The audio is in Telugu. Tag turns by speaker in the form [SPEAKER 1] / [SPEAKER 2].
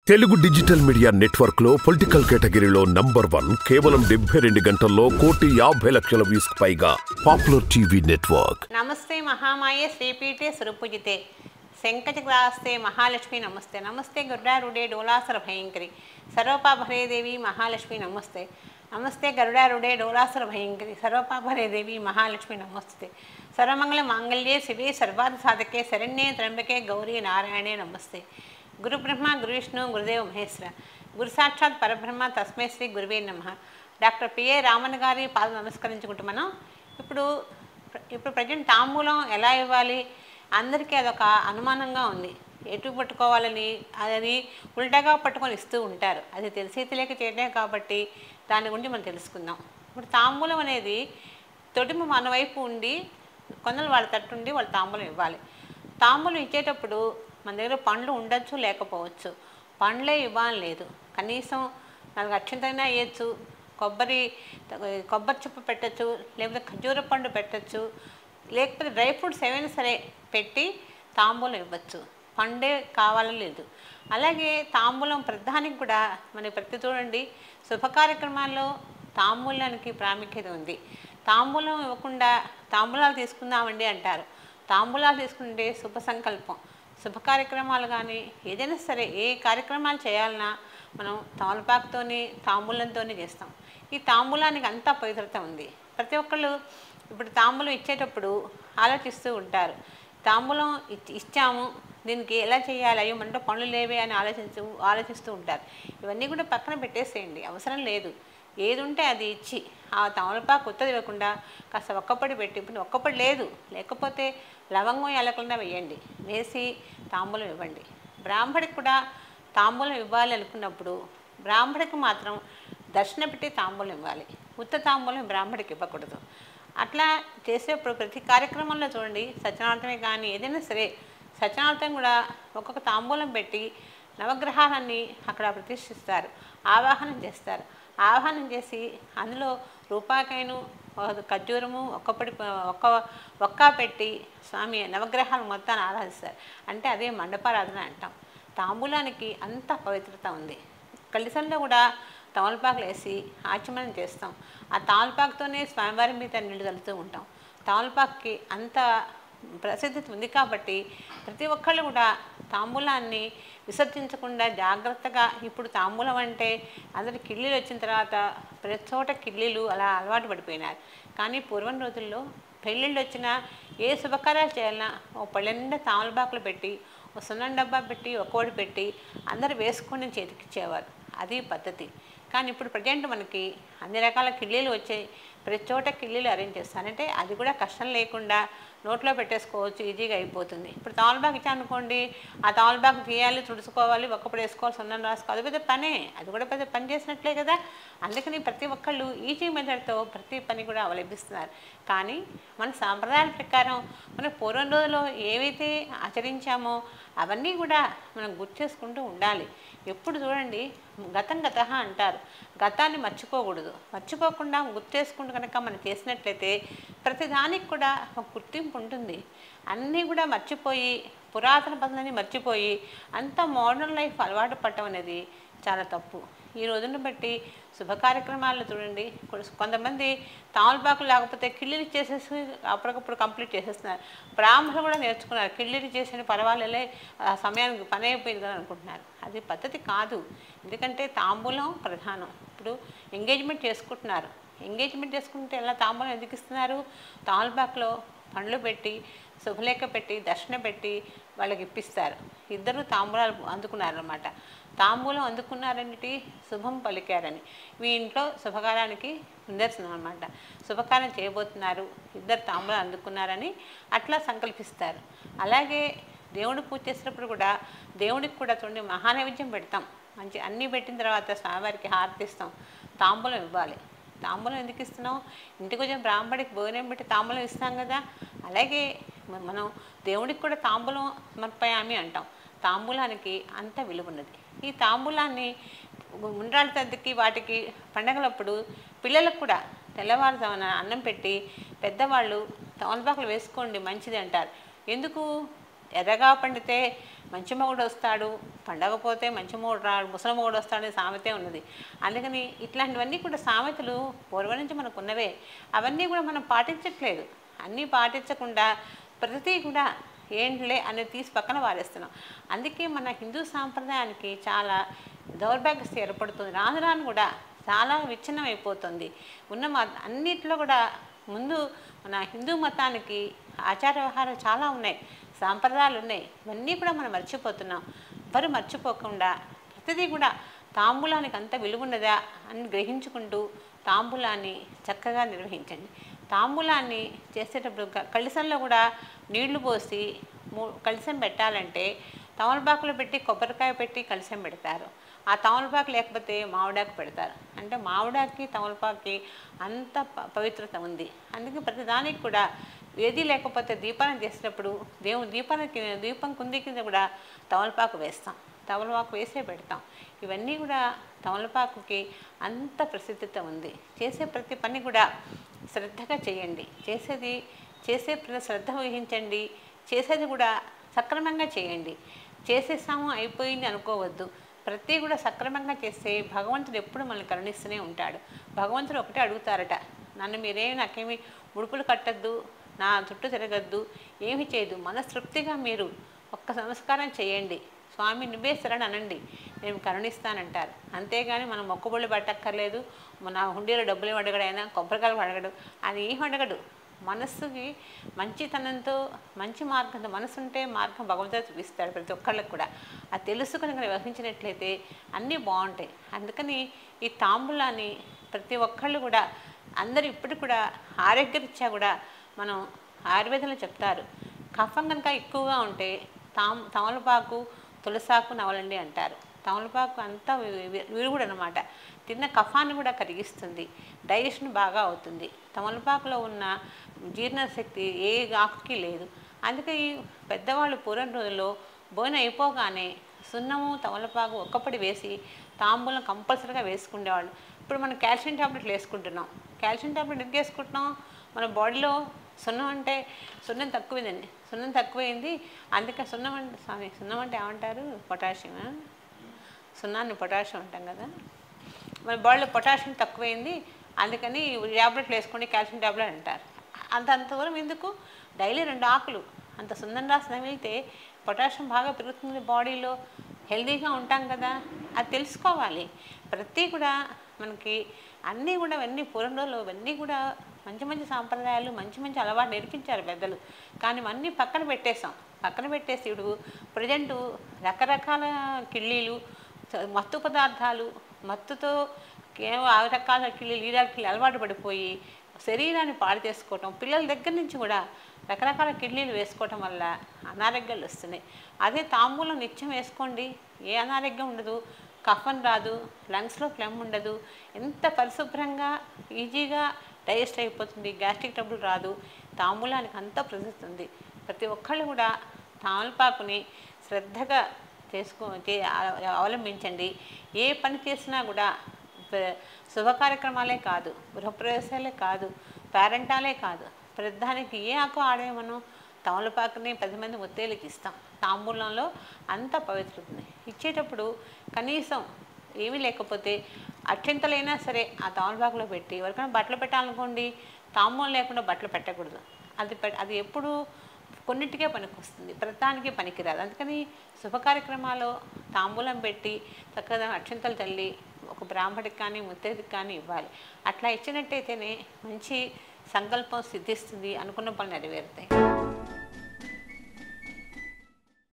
[SPEAKER 1] తెలుగు డిజిటల్ మీడియా నెట్వర్క్ లో పొలిటికల్ కేటగిరీలో నంబర్ వన్ కేవలం డెబ్బై రెండు గంటల్లో కోటి యాభై లక్షల వ్యూస్ పైగా పాపులర్ టీవీ నెట్వర్క్
[SPEAKER 2] నమస్తే మహామాయే శ్రీపీఠే సురపూజితే శంకచగ్రాస్తే మహాలక్ష్మి నమస్తే నమస్తే గరుడారుడే డోలాసర భయంకరి సర్వపాభరే దేవి మహాలక్ష్మి నమస్తే నమస్తే గరుడారుడే డోలాసర భయంకరి సర్వపాభరే దేవి మహాలక్ష్మి నమస్తే సర్వమంగళ మాంగళ్యే శివే సర్వార్థ సాధకే శరణ్యే త్రంబకే గౌరీ నారాయణే నమస్తే గురు బ్రహ్మ గురు విష్ణు గురుదేవ మహేశ్వర గురు సాక్షాత్ పరబ్రహ్మ తస్మై శ్రీ గురువే నమ డాక్టర్ పిఏ రామన్ గారి పాద నమస్కరించుకుంటూ మనం ఇప్పుడు ఇప్పుడు ప్రజెంట్ తాంబూలం ఎలా ఇవ్వాలి అందరికీ అదొక అనుమానంగా ఉంది ఎటు పట్టుకోవాలని అది ఉల్టాగా పట్టుకొని ఇస్తూ ఉంటారు అది తెలిసి తెలియక చేయడమే కాబట్టి దాని గురించి మనం తెలుసుకుందాం ఇప్పుడు తాంబూలం అనేది తొడిమ మన వైపు ఉండి కొందరు వాళ్ళ తట్టు ఉండి వాళ్ళు తాంబూలం ఇవ్వాలి తాంబూలం ఇచ్చేటప్పుడు మన దగ్గర పండ్లు ఉండొచ్చు లేకపోవచ్చు పండ్లే ఇవ్వాలని లేదు కనీసం నాలుగు అక్షంతైనా వేయచ్చు కొబ్బరి కొబ్బరి చెప్పు పెట్టచ్చు లేకపోతే ఖర్జూర పండు పెట్టచ్చు లేకపోతే డ్రై ఫ్రూట్స్ ఏమైనా సరే పెట్టి తాంబూలం ఇవ్వచ్చు పండే కావాలని లేదు అలాగే తాంబూలం ప్రధానికి కూడా మనకి ప్రతి చూడండి శుభ కార్యక్రమాల్లో తాంబూలానికి ప్రాముఖ్యత ఉంది తాంబూలం ఇవ్వకుండా తాంబూలాలు తీసుకుందామండి అంటారు తాంబూలాలు తీసుకుంటే శుభ సంకల్పం శుభ కార్యక్రమాలు కానీ ఏదైనా సరే ఏ కార్యక్రమాలు చేయాలన్నా మనం తమలపాకుతోని తాంబూలంతోనే చేస్తాం ఈ తాంబూలానికి అంతా పవిత్రత ఉంది ప్రతి ఒక్కళ్ళు ఇప్పుడు తాంబూలం ఇచ్చేటప్పుడు ఆలోచిస్తూ ఉంటారు తాంబూలం ఇచ్- ఇచ్చాము దీనికి ఎలా చేయాలి అయ్యో మనతో పనులు లేవే అని ఆలోచించు ఆలోచిస్తూ ఉంటారు ఇవన్నీ కూడా పక్కన పెట్టేసేయండి అవసరం లేదు ఏది ఉంటే అది ఇచ్చి ఆ తమలపాకు కొత్తది ఇవ్వకుండా కాస్త ఒక్కపడి పెట్టి ఇప్పుడు ఒక్కపడి లేదు లేకపోతే లవంగం ఎలకుండా వేయండి వేసి తాంబూలం ఇవ్వండి బ్రాహ్మడికి కూడా తాంబూలం ఇవ్వాలి అనుకున్నప్పుడు బ్రాహ్మడికి మాత్రం దర్శన పెట్టి తాంబూలం ఇవ్వాలి ఉత్త తాంబూలం బ్రాహ్మడికి ఇవ్వకూడదు అట్లా చేసేప్పుడు ప్రతి కార్యక్రమంలో చూడండి సత్యనారాయణమే కానీ ఏదైనా సరే సత్యనారాయణ కూడా ఒక్కొక్క తాంబూలం పెట్టి నవగ్రహాలన్నీ అక్కడ ప్రతిష్ఠిస్తారు ఆవాహనం చేస్తారు ఆవాహనం చేసి అందులో రూపాయకైను ఒక ఖర్జూరము ఒక్కపడి ఒక్క ఒక్క పెట్టి స్వామి నవగ్రహాలు మొత్తాన్ని ఆరాధిస్తారు అంటే అదే మండపారాధన అంటాం తాంబూలానికి అంత పవిత్రత ఉంది కలిసంలో కూడా తమలపాకులు వేసి ఆచమనం చేస్తాం ఆ తమలపాకుతోనే స్వామివారి మీద నీళ్లు చల్లుతూ ఉంటాం తమలపాకుకి అంత ప్రసిద్ధి ఉంది కాబట్టి ప్రతి ఒక్కళ్ళు కూడా తాంబూలాన్ని విసర్జించకుండా జాగ్రత్తగా ఇప్పుడు తాంబూలం అంటే అందరి కిళ్ళీలు వచ్చిన తర్వాత ప్రతి చోట కిళ్ళీలు అలా అలవాటు పడిపోయినారు కానీ పూర్వం రోజుల్లో పెళ్ళిళ్ళు వచ్చినా ఏ శుభకార్యాలు చేయాలన్నా ఓ పళ్ళ నిండా తామలపాకులు పెట్టి ఓ సున్నం డబ్బా పెట్టి ఒక్కోటి పెట్టి అందరు వేసుకొని చేతికిచ్చేవారు అది పద్ధతి కానీ ఇప్పుడు ప్రజెంట్ మనకి అన్ని రకాల కిళ్ళీలు వచ్చాయి ప్రతి చోట కిళ్ళీలు అరేంజ్ చేస్తానంటే అది కూడా కష్టం లేకుండా నోట్లో పెట్టేసుకోవచ్చు ఈజీగా అయిపోతుంది ఇప్పుడు తమలపాకు ఇచ్చా అనుకోండి ఆ తమలపాకు తీయాలి తుడుచుకోవాలి ఒక్కప్పుడు వేసుకోవాలి సున్నం రాసుకోవాలి అది పెద్ద పనే అది కూడా పెద్ద పని చేసినట్లే కదా అందుకని ప్రతి ఒక్కళ్ళు ఈజీ మెథడ్తో ప్రతి పని కూడా అవలంబిస్తున్నారు కానీ మన సాంప్రదాయాల ప్రకారం మన పూర్వం రోజుల్లో ఏవైతే ఆచరించామో అవన్నీ కూడా మనం గుర్తు చేసుకుంటూ ఉండాలి ఎప్పుడు చూడండి గతం గత అంటారు గతాన్ని మర్చిపోకూడదు మర్చిపోకుండా గుర్తు చేసుకుంటూ కనుక మనం చేసినట్లయితే ప్రతిదానికి కూడా ఒక గుర్తింపు ఉంటుంది అన్నీ కూడా మర్చిపోయి పురాతన పద్ధతిని మర్చిపోయి అంత మోడర్న్ లైఫ్ అలవాటు పడటం అనేది చాలా తప్పు ఈ రోజును బట్టి శుభ కార్యక్రమాలు చూడండి కొ- కొంతమంది తామలపాకు లేకపోతే కిళ్ళిలు చేసేసి అప్పటికప్పుడు కంప్లీట్ చేసేస్తున్నారు బ్రాహ్మణులు కూడా నేర్చుకున్నారు కిళ్ళిలు చేసిన పర్వాలేలే ఆ సమయానికి పని అయిపోయింది కదా అనుకుంటున్నారు అది పద్ధతి కాదు ఎందుకంటే తాంబూలం ప్రధానం ఇప్పుడు ఎంగేజ్మెంట్ చేసుకుంటున్నారు ఎంగేజ్మెంట్ చేసుకుంటే ఎలా తాంబూలం ఎందుకు ఇస్తున్నారు తామలపాకులో పండ్లు పెట్టి శుభలేఖ పెట్టి దర్శన పెట్టి వాళ్ళకి ఇప్పిస్తారు ఇద్దరు తాంబూలాలు అందుకున్నారనమాట తాంబూలం అందుకున్నారని శుభం పలికారని మీ ఇంట్లో శుభకారానికి నిదర్శనం అనమాట శుభకార్యం చేయబోతున్నారు ఇద్దరు తాంబూలం అందుకున్నారని అట్లా సంకల్పిస్తారు అలాగే దేవుడు పూజ చేసినప్పుడు కూడా దేవుడికి కూడా చూడండి మహానైవేద్యం పెడతాం మంచి అన్నీ పెట్టిన తర్వాత స్వామివారికి హారతిస్తాం తాంబూలం ఇవ్వాలి తాంబూలం ఎందుకు ఇస్తున్నాం ఇంటికి వచ్చిన బ్రాహ్మడికి భోజనం పెట్టి తాంబూలం ఇస్తాం కదా అలాగే మ- మనం దేవుడికి కూడా తాంబూలం సమర్పయామి అంటాం తాంబూలానికి అంత విలువ ఉన్నది ఈ తాంబూలాన్ని ఉండ్రాళ్ళ తద్దికి వాటికి పండగలప్పుడు పిల్లలకు కూడా తెల్లవారుజామున అన్నం పెట్టి పెద్దవాళ్ళు తమలపాకులు వేసుకోండి మంచిది అంటారు ఎందుకు ఎర్రగా పండితే మంచి మొగుడు వస్తాడు పండగ పోతే మంచి మొగుడు రాడు ముసలి మొగుడు వస్తాడని సామెతే ఉన్నది అందుకని ఇట్లాంటివన్నీ కూడా సామెతలు పూర్వం నుంచి మనకు ఉన్నవే అవన్నీ కూడా మనం పాటించట్లేదు అన్నీ పాటించకుండా ప్రతి కూడా ఏంటిలే అనేది తీసి పక్కన వారేస్తున్నాం అందుకే మన హిందూ సాంప్రదాయానికి చాలా దౌర్భాగ్యత ఏర్పడుతుంది రాను రాను కూడా చాలా విచ్ఛిన్నం అయిపోతుంది ఉన్న మా అన్నిట్లో కూడా ముందు మన హిందూ మతానికి ఆచార వ్యవహారాలు చాలా ఉన్నాయి సాంప్రదాయాలు ఉన్నాయి ఇవన్నీ కూడా మనం మర్చిపోతున్నాం ఎవరు మర్చిపోకుండా ప్రతిదీ కూడా తాంబూలానికి అంత విలువ ఉన్నదా అని గ్రహించుకుంటూ తాంబూలాన్ని చక్కగా నిర్వహించండి తాంబూలాన్ని చేసేటప్పుడు గ- కళిసంలో కూడా నీళ్లు పోసి మూ కలశం పెట్టాలంటే తమలపాకులు పెట్టి కొబ్బరికాయ పెట్టి కలశం పెడతారు ఆ తమలపాకు లేకపోతే మామిడాకు పెడతారు అంటే మామిడాకి తమలపాకి అంత ప- పవిత్రత ఉంది అందుకే ప్రతిదానికి కూడా ఏది లేకపోతే దీపాన్ని చేసేటప్పుడు దేవుని దీపానికి దీపం కుంది కింద కూడా తమలపాకు వేస్తాం తమలపాకు వేసే పెడతాం ఇవన్నీ కూడా తమలపాకుకి అంత ప్రసిద్ధత ఉంది చేసే ప్రతి పని కూడా శ్రద్ధగా చేయండి చేసేది చేసే ప్రతి శ్రద్ధ వహించండి చేసేది కూడా సక్రమంగా చేయండి చేసేసాము అయిపోయింది అనుకోవద్దు ప్రతి కూడా సక్రమంగా చేస్తే భగవంతుడు ఎప్పుడు మనల్ని కరుణిస్తూనే ఉంటాడు భగవంతుడు ఒకటే అడుగుతారట నన్ను మీరేమి నాకేమి ముడుపులు కట్టద్దు నా చుట్టూ తిరగద్దు ఏమి చేయదు మనస్తృప్తిగా మీరు ఒక్క నమస్కారం చేయండి స్వామి నువ్వే శరణ్ అనండి నేను కరుణిస్తానంటారు అంతేగాని మనం మొక్కుబళ్ళు పట్టక్కర్లేదు మన హుండీలో డబ్బులు అడగడైనా కొబ్బరికాయలు అడగడు అది ఏం అడగడు మనస్సుకి మంచితనంతో మంచి మార్గంతో మనసు ఉంటే మార్గం భగవంతుడు చూపిస్తాడు ప్రతి ఒక్కళ్ళకి కూడా అది తెలుసుకుని కనుక వ్యవహరించినట్లయితే అన్నీ బాగుంటాయి అందుకని ఈ తాంబూలాన్ని ప్రతి ఒక్కళ్ళు కూడా అందరూ ఇప్పటికి కూడా ఆరోగ్యరీత్యా కూడా మనం ఆయుర్వేదంలో చెప్తారు కఫం కనుక ఎక్కువగా ఉంటే తామ్ తమలపాకు తులసాకు నవలండి అంటారు తమలపాకు అంతా వి- వి- విరుగుడు అనమాట తిన్న కఫాన్ని కూడా కరిగిస్తుంది డైజెషన్ బాగా అవుతుంది తమలపాకులో ఉన్న జీర్ణశక్తి ఏ ఆకుకి లేదు అందుకే ఈ పెద్దవాళ్ళు పూర్వం రోజుల్లో భోజనం అయిపోగానే సున్నము తమలపాకు ఒక్కపడి వేసి తాంబూలం కంపల్సరీగా వేసుకునేవాళ్ళు ఇప్పుడు మనం కాల్షియం టాబ్లెట్లు వేసుకుంటున్నాం కాల్షియం టాబ్లెట్ ఎందుకు వేసుకుంటున్నాం మన బాడీలో సున్నం అంటే సున్నం తక్కువైందండి సున్నం తక్కువైంది అందుకే సున్నం అంటే స్వామి సున్నం అంటే ఏమంటారు పొటాషియమా సున్నాన్ని పొటాషియం అంటాం కదా మన బాడీలో పొటాషియం తక్కువైంది అందుకని ట్యాబ్లెట్లు వేసుకోండి కాల్షియం ట్యాబ్లెట్ అంటారు అంత అంతవరం ఎందుకు డైలీ రెండు ఆకులు అంత సున్నం రాసిన వెళ్తే పొటాషియం బాగా పెరుగుతుంది బాడీలో హెల్తీగా ఉంటాం కదా అది తెలుసుకోవాలి ప్రతి కూడా మనకి అన్నీ కూడా ఇవన్నీ పూర్వం రోజుల్లో ఇవన్నీ కూడా మంచి మంచి సాంప్రదాయాలు మంచి మంచి అలవాటు నేర్పించారు పెద్దలు కానీ ఇవన్నీ పక్కన పెట్టేసాం పక్కన పెట్టేసి ఇప్పుడు ప్రజెంటు రకరకాల కిళ్ళీలు చ- మత్తు పదార్థాలు మత్తుతో కేవలం ఆ రకాల కిళ్ళీలు ఈ రకాల కిళ్ళీలు అలవాటు పడిపోయి శరీరాన్ని పాడు చేసుకోవటం పిల్లల దగ్గర నుంచి కూడా రకరకాల కిడ్నీలు వేసుకోవటం వల్ల అనారోగ్యాలు వస్తున్నాయి అదే తాంబూలం నిత్యం వేసుకోండి ఏ అనారోగ్యం ఉండదు కఫం రాదు లంగ్స్లో ఫ్లెమ్ ఉండదు ఎంత పరిశుభ్రంగా ఈజీగా డైజెస్ట్ అయిపోతుంది గ్యాస్ట్రిక్ ట్రబుల్ రాదు తాంబూలానికి అంత ప్రసిద్ధి ఉంది ప్రతి ఒక్కళ్ళు కూడా తామలపాకుని శ్రద్ధగా చేసుకో చే- అవ- అవలంబించండి ఏ పని చేసినా కూడా ప- శుభ కార్యక్రమాలే కాదు గృహప్రవేశాలే కాదు పేరెంటాలే కాదు ప్రధానికి ఏ ఆకు ఆడే మనం తమలపాకుని పది మంది ముత్తేలకి ఇస్తాం తాంబూలంలో అంత పవిత్రత ఉంది ఇచ్చేటప్పుడు కనీసం ఏమీ లేకపోతే అత్యంతలైనా సరే ఆ తమలపాకులో పెట్టి ఎవరికైనా బట్టలు పెట్టాలనుకోండి తాంబూలం లేకుండా బట్టలు పెట్టకూడదు అది పె అది ఎప్పుడు కొన్నిటికే పనికొస్తుంది ప్రతిదానికి పనికిరాదు అందుకని శుభ కార్యక్రమాల్లో తాంబూలం పెట్టి చక్కగా అక్షంతలు తల్లి ఒక బ్రాహ్మడికి కానీ ముత్తైదుకి కానీ ఇవ్వాలి అట్లా ఇచ్చినట్టయితేనే మంచి సంకల్పం సిద్ధిస్తుంది అనుకున్న పనులు నెరవేరుతాయి